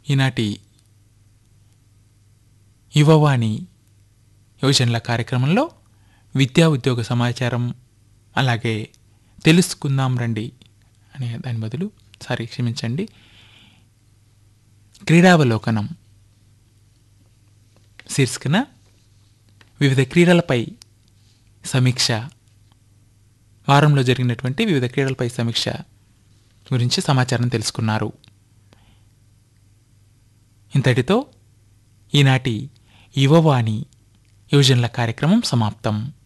ఈనాటి యువవాణి యోజనల కార్యక్రమంలో విద్యా ఉద్యోగ సమాచారం అలాగే తెలుసుకుందాం రండి అనే దాని బదులు సారీ క్షమించండి క్రీడావలోకనం శీర్షికన వివిధ క్రీడలపై సమీక్ష వారంలో జరిగినటువంటి వివిధ క్రీడలపై సమీక్ష గురించి సమాచారం తెలుసుకున్నారు ఇంతటితో ఈనాటి యువవాణి యోజనల కార్యక్రమం సమాప్తం